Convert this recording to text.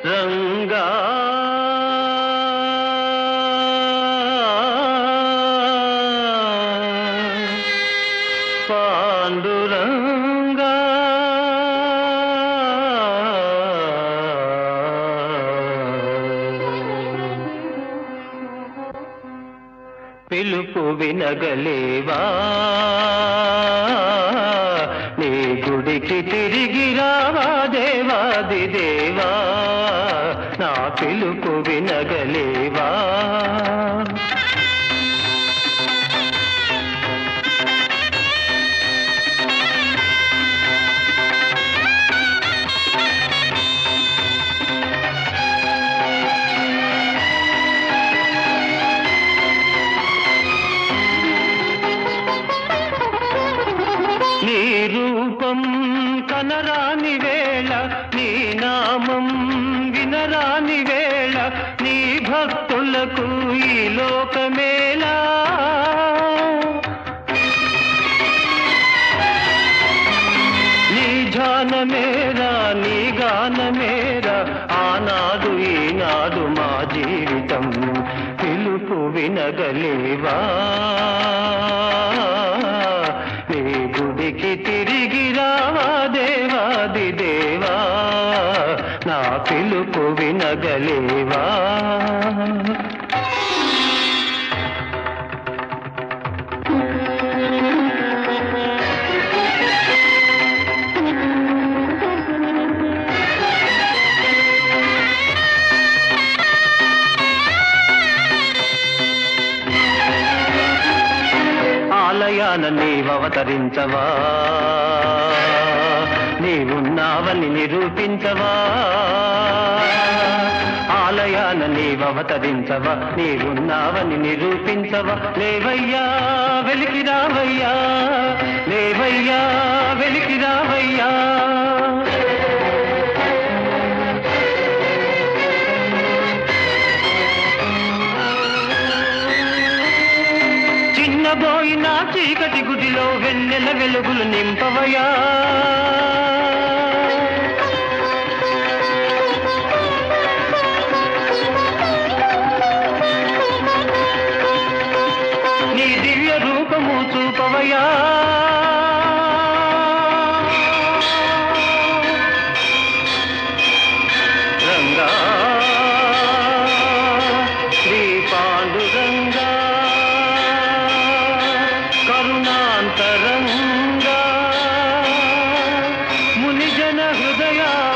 రంగా పాండురంగా పిలుపు వినగలేవా నీ గుడికి తిరిగి రావా దేవాది దేవా నా పిలుపు వినగలేవా నీ రూపం కనరాని వేళ నీ నామం వినరాని వేళ నీ భక్తులకు ఈ లోకమేలా నీ ధ్యానమేరా నీ గానమేరా ఆనాడు ఈనాడు మా జీవితం పిలుపు వినగలేవా నీ గుడికి తిరిగి రావా దేవాది దేవా నా పిలుపు వినగలేవా ఆలయాన నీవవతరించవా నీవున్నావని నిరూపించవా ఆలయాన నీవవతరించవా నీవున్నావని నిరూపించవా లేవయ్యా వెలికి రావయ్యా లేవయ్యా వెలికి రావయ్యా చిన్నబోయిన చీకటి గుడిలో వెన్నెల వెలుగులు నింపవయా నీ దివ్య రూపము చూపవయా రంగా శ్రీ పాండురంగా కరుణాంతరంగా మునిజన హృదయా